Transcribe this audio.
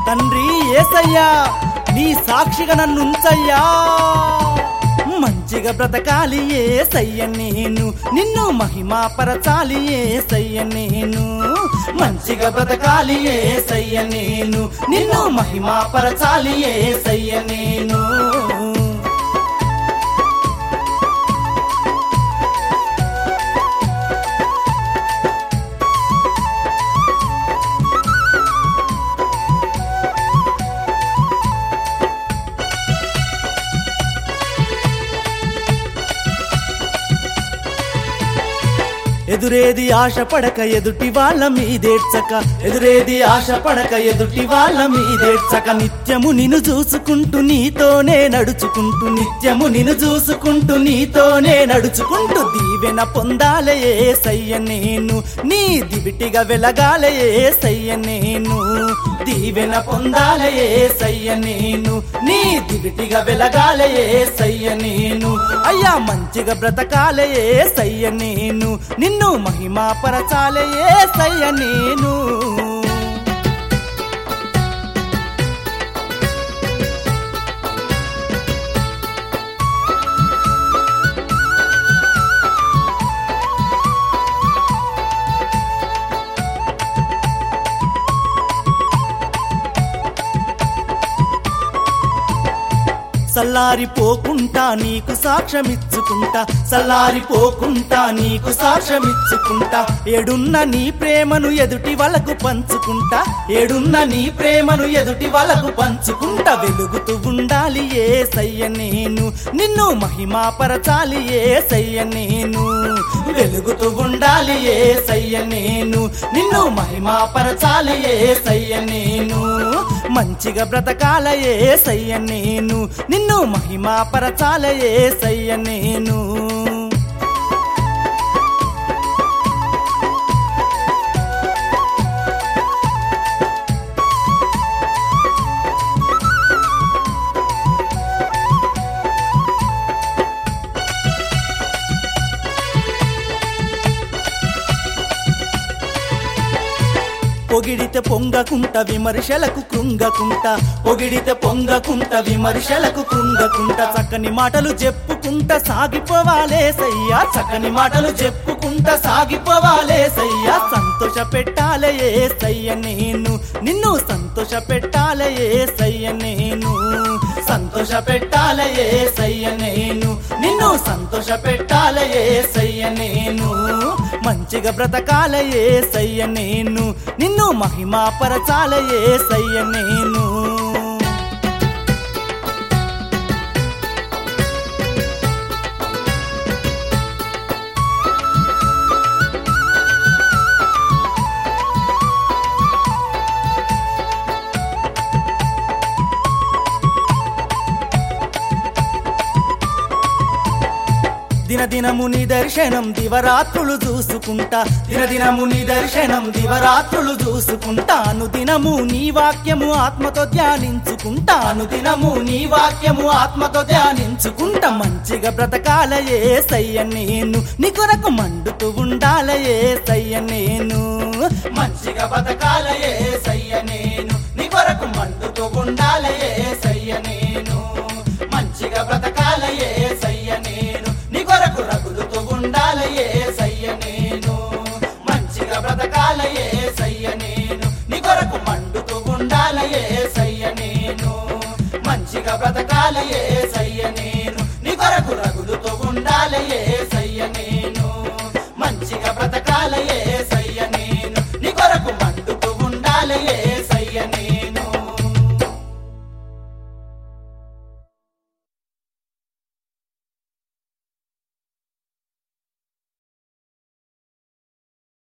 తండ్రి ఏసయ్యా నీ సాక్షిగా నన్ను ఉంచయ్యా మంచిగా బ్రతకాలి ఏసయ్య నేను నిన్ను మహిమాపరచాలి ఏసయ్య నేను మంచిగా బ్రతకాలి ఏసయ్య నేను నిన్ను మహిమాపరచాలి ఏసయ్య నేను ఎదురేది ఆశ పడక ఎదుటి వాళ్ళ మీదేడ్చక ఎదురేది ఆశ పడక ఎదుటి వాళ్ళ మీదేడ్చక నిత్యము నిన్ను చూసుకుంటూ నీతోనే నడుచుకుంటూ నిత్యము నిన్ను చూసుకుంటూ నీతోనే నడుచుకుంటూ దీవెన పొందాలే సయ్య నేను నీ దివిటిగా వెలగాలే సయ్య నేను దీవెన పొందాలే సయ్య నేను నీ దివిటిగా వెలగాలే సయ్య నేను అయ్యా మంచిగా బ్రతకాలే సయ్య నేను నిన్ను మహిమాపరచాలే సయ్య నేను సల్లారిపోకుంటా నీకు సాక్ష్యమిచ్చుకుంటా సల్లారిపోకుంటా నీకు సాక్ష్యమిచ్చుకుంటా ఏడున్న నీ ప్రేమను ఎదుటి వాళ్ళకు పంచుకుంటా ఏడున్న నీ ప్రేమను ఎదుటి వాళ్ళకు పంచుకుంటా వెలుగుతూ ఉండాలి ఏ సయ్య నేను నిన్ను మహిమాపరచాలి ఏ సయ్య నేను వెలుగుతూ ఉండాలి ఏ సయ్య నేను నిన్ను మహిమాపరచాలి ఏ సయ్య నేను మంచిగా బ్రతకాల ఏ సయ్య నేను నిన్ను మహిమాపరచాల ఏ సయ్య నేను పొగిడితే పొంగకుంట విమర్శలకు కృంగకుంట పొగిడితే పొంగకుంట విమర్శలకు కృంగకుంట చక్కని మాటలు చెప్పుకుంట సాగిపోవాలే సయ్యా చక్కని మాటలు చెప్పుకుంట సాగిపోవాలే సయ్యా సంతోష పెట్టాలే ఏ సయ్య నేను నిన్ను సంతోష పెట్టాలే ఏ సయ్య నేను సంతోష పెట్టాలే ఏ సయ్య నేను నిన్ను సంతోష పెట్టాలే ఏ సయ్య నేను మంచిగా బ్రతకాల ఏ సయ్య నేను నిన్ను మహిమాపరచాల ఏ సయ్య నేను దినదినము నీ దర్శనం దివరాత్రులు చూసుకుంటా దినదినము నీ దర్శనం దివరాత్రులు చూసుకుంటాను దినము నీ వాక్యము ఆత్మతో ధ్యానించుకుంటాను దినము నీ వాక్యము ఆత్మతో ధ్యానించుకుంటా మంచిగా బ్రతకాల ఏ సయ్య నేను నీ కొరకు మండుతూ ఉండాల ఏ సయ్య నేను మంచిగా బ్రతకాల ఏ సయ్య నేను నీ కొరకు మండుతూ ఉండాల ఏ సయ్య నేను మంచిగా బ్రతకాల ఏ సయ్య నేను నీ కొరకు రగులుతూ ఉండాల ఏ సయ్య నేను మంచిగా బ్రతకాల ఏ సయ్య నేను నీ కొరకు మండుతూ ఉండాల ఏ సయ్య నేను మంచిగా బ్రతకాల ఏ సయ్య